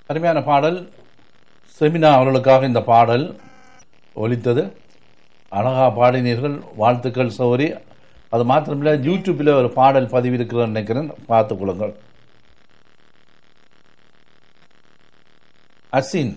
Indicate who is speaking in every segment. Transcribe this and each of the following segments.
Speaker 1: அருமையான பாடல் செமினா அவர்களுக்காக இந்த பாடல் ஒலித்தது அழகா பாடினீர்கள் வாழ்த்துக்கள் சௌரி அது மாத்திரமில்லை யூடியூப்பில் ஒரு பாடல் பதிவு இருக்கிறேன்னு நினைக்கிறேன் பார்த்துக் கொள்ளுங்கள் அசின்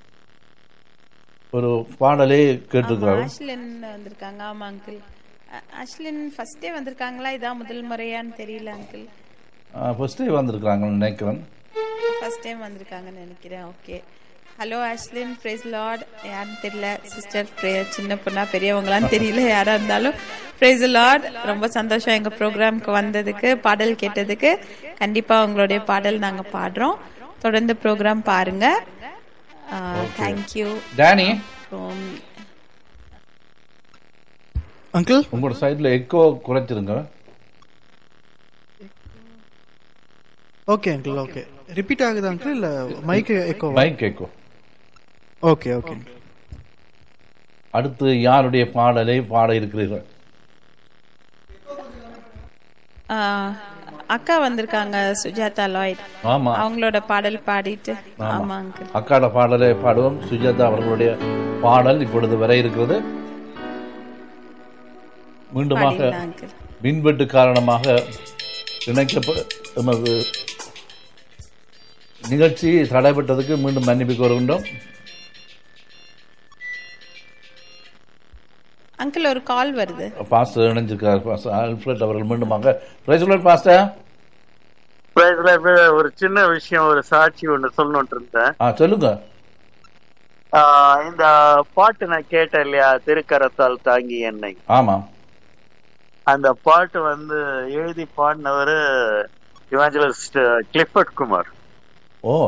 Speaker 1: ஒரு பாடலே கேட்டிருக்கிறார்
Speaker 2: ஆஷ்லின் வந்திருக்காங்க ஆமா அங்கிள் ஆஷ்லின் ஃபர்ஸ்டே வந்திருக்காங்களா இதான் முதல் முறையான்னு தெரியல அங்கிள்
Speaker 1: ஃபர்ஸ்டே வந்திருக்கிறாங்கன்னு நினைக்கிறேன்
Speaker 2: ஃபர்ஸ்ட் டைம் வந்திருக்காங்கன்னு நினைக்கிறேன் okay hello Ashlin praise lord யாருன்னு தெரியல சிஸ்டர் சின்ன பொண்ணா பெரியவங்களான்னு தெரியல யாரா இருந்தாலும் பிரைஸ் லார்ட் ரொம்ப சந்தோஷம் எங்க ப்ரோக்ராம்க்கு வந்ததுக்கு பாடல் கேட்டதுக்கு கண்டிப்பா உங்களுடைய பாடல் நாங்க பாடுறோம் தொடர்ந்து ப்ரோக்ராம் பாருங்க தேங்க்யூ
Speaker 1: டேனி
Speaker 3: அங்கிள்
Speaker 1: உங்களோட சைடில் எக்கோ குறைச்சிருங்க
Speaker 3: ஓகே அங்கிள் ஓகே ரிப்பீட் ஆகுது அங்கிள் இல்ல mic echo
Speaker 1: mic echo
Speaker 3: okay okay
Speaker 1: அடுத்து யாருடைய பாடலை பாட இருக்கிறீர்கள்
Speaker 2: அக்கா வந்திருக்காங்க சுஜாதா லாய்ட்
Speaker 1: ஆமா
Speaker 2: அவங்களோட பாடல் பாடிட்டு ஆமா அங்கிள்
Speaker 1: அக்காட பாடலை பாடுவோம் சுஜாதா அவர்களுடைய பாடல் இப்பொழுது வர இருக்கிறது மீண்டுமாக
Speaker 2: பாடிடலாம் அங்கிள்
Speaker 1: மின்வெட்டு காரணமாக இணைக்கப்ப எமது நிகழ்ச்சி தடைப்பட்டதுக்கு மீண்டும் மன்னிப்பு கோருகின்றோம்
Speaker 2: அங்கிள் ஒரு கால் வருது
Speaker 1: பாஸ்டர் இணைஞ்சிருக்கார் பாஸ்டர் ஆல்ஃபிரட் அவர்கள் மீண்டுமாக பிரைசுலர் பாஸ்டர்
Speaker 4: Praise the Lord. ஒரு சின்ன விஷயம் ஒரு சாட்சி ஒண்ணு சொல்லணும்னு இருந்தேன்
Speaker 1: ஆ சொல்லுங்க
Speaker 4: ஆஹ் இந்த பாட்டு நான் கேட்டேன் இல்லையா திருக்கரத்தால் தாங்கி என்னை
Speaker 1: ஆமாம்
Speaker 4: அந்த பாட்டு வந்து எழுதி பாடினவர் இவாஞ்சலிஸ்ட் கிளிஃபர்ட் குமார்
Speaker 1: ஓ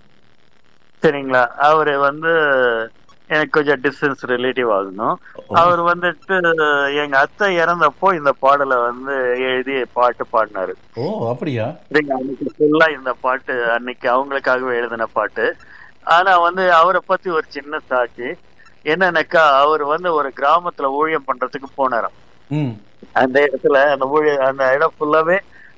Speaker 4: சரிங்களா அவரு வந்து எனக்கு கொஞ்சம் டிஸ்டன்ஸ் ரிலேட்டிவ் ஆகணும் அவர் வந்துட்டு எங்க அத்தை இறந்தப்போ இந்த பாடலை வந்து எழுதி பாட்டு பாடினாரு
Speaker 1: ஓ அப்படியா
Speaker 4: சரிங்க, அன்னைக்கு ஃபுல்லா இந்த பாட்டு அன்னைக்கு அவங்களுக்காகவே எழுதின பாட்டு ஆனா வந்து அவரை பத்தி ஒரு சின்ன சாட்சி என்னன்னாக்கா அவர் வந்து ஒரு கிராமத்துல ஊழியம் பண்றதுக்கு போனாராம்
Speaker 1: ம்
Speaker 4: அந்த இடத்துல அந்த ஊழிய அந்த இடம் ஃபுல்லாவே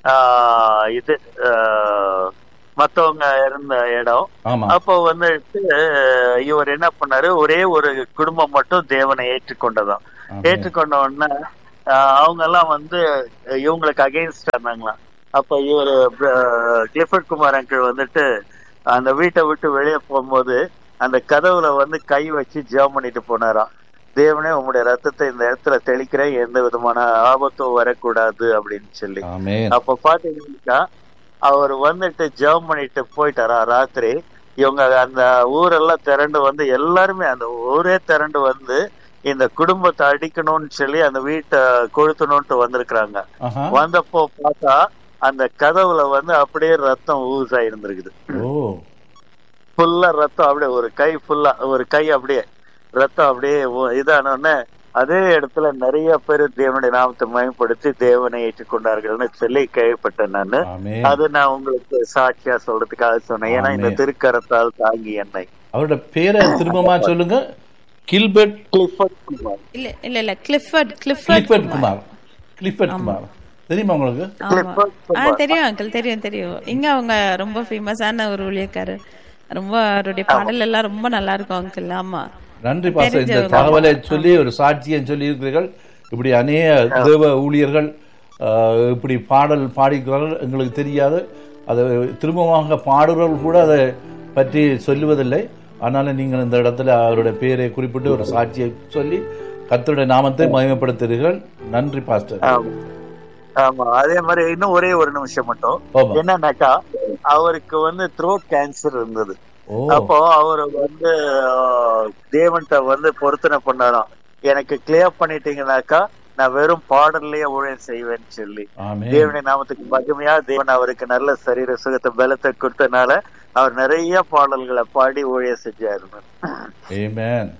Speaker 4: ஆஹ் இது ஆஹ் மத்தவங்க இருந்த இடம்
Speaker 1: ஆமா
Speaker 4: அப்போ வந்துட்டு இவர் என்ன பண்ணாரு ஒரே ஒரு குடும்பம் மட்டும் தேவனை ஏற்றுக்கொண்டதாம்
Speaker 1: ஆமென்.
Speaker 4: ஏற்றுக்கொண்ட உடனே ஆஹ் அவங்க எல்லாம் வந்து இவங்களுக்கு அகைன்ஸ்டா இருந்தாங்களாம் அப்ப இவர் கிளிஃபர்ட் குமார் அங்கிள் வந்துட்டு அந்த வீட்டை விட்டு வெளியே போகும்போது அந்த கதவுல வந்து கை வச்சு ஜெபம் பண்ணிட்டு போனாராம் தேவனே உங்களுடைய ரத்தத்தை இந்த இடத்துல தெளிக்கிறேன் எந்த விதமான ஆபத்தும் வரக்கூடாது அப்படின்னு சொல்லி
Speaker 1: ஆமென்
Speaker 4: அப்ப பாத்தீங்கன்னா அவர் வந்துட்டு ஜெபம் பண்ணிட்டு போயிட்டாரா ராத்திரி இவங்க அந்த ஊரெல்லாம் திரண்டு வந்து எல்லாருமே அந்த ஊரே திரண்டு வந்து இந்த குடும்பத்தை அடிக்கணும்னு சொல்லி அந்த வீட்டை கொளுத்தணும்ட்டு வந்திருக்கிறாங்க
Speaker 1: ஆஹா
Speaker 4: வந்தப்போ பார்த்தா அந்த கதவுல வந்து அப்படியே ரத்தம் ஊசா இருந்திருக்குது
Speaker 1: ஓ
Speaker 4: ஃபுல்லா ரத்தம் அப்படியே ஒரு கை ஃபுல்லா ஒரு கை அப்படியே ரத்தம் அப்படியே ஊ- இதான உடனே அதே இடத்துல நிறைய பேர் தேவனுடைய நாமத்தை மயப்படுத்தி தேவனை ஏற்றுக்கொண்டார்கள்னு சொல்லி கேள்விப்பட்டேன் நானு
Speaker 1: ஆமென்
Speaker 4: அது நான் உங்களுக்கு சாட்சியா சொல்றதுக்காக சொன்னேன் ஏன்னா இந்த
Speaker 1: ஆமென்.
Speaker 4: திருக்கரத்தால் தாங்கி என்னை
Speaker 1: அவரோட பேரை திரும்பமா சொல்லுங்க கில்பர்ட்
Speaker 4: கிளிஃபர்ட் குமார்
Speaker 2: இல்ல இல்ல இல்ல கிளிஃபர்ட் கிளிஃபர்ட்
Speaker 1: கிளிஃபர்ட் குமார் கிளிஃபர்ட் குமார் தெரியுமா உங்களுக்கு
Speaker 2: ஆமா
Speaker 4: கிளிஃபர்ட்
Speaker 2: ஆ
Speaker 4: குமார்
Speaker 2: தெரியும் அங்கிள் தெரியும் தெரியும் இங்க அவங்க ரொம்ப ஃபேமஸான ஒரு ஊழியக்காரர் ரொம்ப அவருடைய பாடல் எல்லாம் ரொம்ப நல்லா இருக்கும் அங்கிள் ஆமா
Speaker 1: நன்றி பாஸ்டர் இந்த
Speaker 2: தெரிஞ்சவங்க.
Speaker 1: தகவலை சொல்லி ஒரு சாட்சியை சொல்லி இருக்கிறீர்கள் இப்படி அநேக தேவ ஊழியர்கள் ஆஹ், இப்படி பாடல் பாடிக்கிறார்கள் எங்களுக்கு தெரியாது அதை திரும்பமாக பாடுறவர்கள் கூட அதை பற்றி சொல்லுவதில்லை ஆனாலும் நீங்கள் இந்த இடத்துல அவருடைய பெயரை குறிப்பிட்டு ஒரு சாட்சியை சொல்லி கர்த்தருடைய நாமத்தை மகிமைப்படுத்துகிறீர்கள் நன்றி பாஸ்டர்
Speaker 4: ஆமா. ஆமா அதே மாதிரி இன்னும் ஒரே ஒரு நிமிஷம் மட்டும்
Speaker 1: ஆமா.
Speaker 4: என்னன்னாக்கா அவருக்கு வந்து த்ரோட் கேன்சர் இருந்தது
Speaker 1: ஓ
Speaker 4: அப்போ அவர் வந்து ஆஹ், தேவன்கிட்ட வந்து பொருத்தனை பண்ணாராம் எனக்கு கிளியர் பண்ணிட்டீங்கன்னாக்கா நான் வெறும் பாடல்லையே ஊழியம் செய்வேன்னு சொல்லி
Speaker 1: ஆமென்
Speaker 4: தேவனுடைய நாமத்துக்கு மகிமையா தேவன் அவருக்கு நல்ல சரீர சுகத்தை பலத்தை கொடுத்தனால அவர் நிறைய பாடல்களை பாடி ஊழியம் செஞ்சாரு
Speaker 1: ஆமென்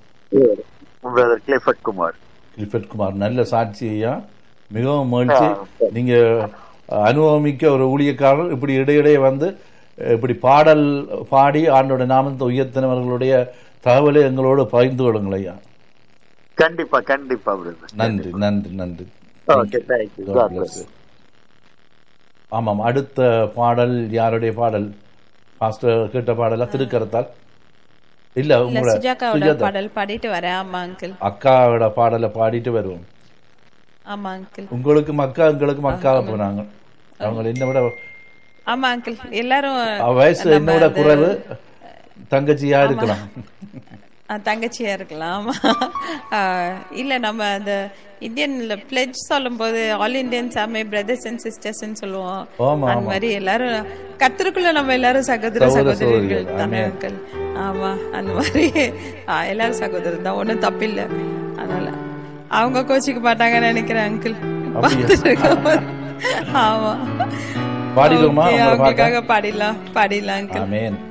Speaker 4: பிரதர் கிளிஃபர்ட் குமார்
Speaker 1: கில்பர்ட் குமார் நல்ல சாட்சி ஐயா மிகவும் மகிழ்ச்சி நீங்க அனுபவமிக்க ஒரு ஊழியக்காரர் இப்படி இடையிடையே வந்து இப்படி பாடல் பாடி ஆண்டோட நாமத்தை உயர்த்தினவர்களுடைய தகவலை எங்களோடு பகிர்ந்து கொள்ளுங்கள் ஐயா
Speaker 4: கண்டிப்பா கண்டிப்பா பிரதர்
Speaker 1: நன்றி நன்றி நன்றி
Speaker 4: okay thank you
Speaker 1: God bless you. ஆமாம் அடுத்த பாடல் யாருடைய பாடல் பாஸ்டர் கேட்ட பாடலாம் திருக்கரத்தால் இல்ல
Speaker 2: இல்ல
Speaker 1: உங்களோட
Speaker 2: சுஜாகாவோட
Speaker 1: சுஜாதா
Speaker 2: பாடல் பாடிட்டு வரேன் ஆமா அங்கிள்
Speaker 1: அக்காவோட பாடலை பாடிட்டு வருவோம்
Speaker 2: ஆமா அங்கிள்
Speaker 1: உங்களுக்கு மக்கா எங்களுக்கு மக்காக போனாங்க அவங்க என்ன விட
Speaker 2: ஆமா அங்கிள் எல்லாரும்
Speaker 1: அவ வயசு
Speaker 2: நம்ம
Speaker 1: என்னோட
Speaker 2: அந்த-
Speaker 1: குறைவு தங்கச்சியா இருக்கலாம்
Speaker 2: ஆ, தங்கச்சியா இருக்கலாம் ஆமா ஆ, இல்ல நம்ம அந்த இந்தியன்ல பிளெஜ் சொல்லும்போது all Indians are my brothers and sisters சொல்லுவோம்
Speaker 1: ஆமா
Speaker 2: அந்த மாதிரி எல்லாரும் கர்த்தருக்குள்ள நம்ம எல்லாரும் சகோதர
Speaker 1: சகோதர
Speaker 2: சகோதரிகள்
Speaker 1: சகோதரிகள்.
Speaker 2: தானே
Speaker 1: ஆமென்.
Speaker 2: அங்கிள் ஆமா அந்த மாதிரி ஆ, எல்லாரும் சகோதரர் தான் ஒன்றும் தப்பில்லை அதனால அவங்க கோச்சிக்க மாட்டாங்கன்னு நினைக்கிறேன் அங்கிள்
Speaker 1: அப்படியா?
Speaker 2: ஆமா
Speaker 1: பாடிடுவோமா
Speaker 2: Okay,
Speaker 1: உங்களை பார்க்க
Speaker 2: அவங்களுக்காக பாடிடலாம் பாடிடலாம் அங்கிள்
Speaker 1: ஆமேன்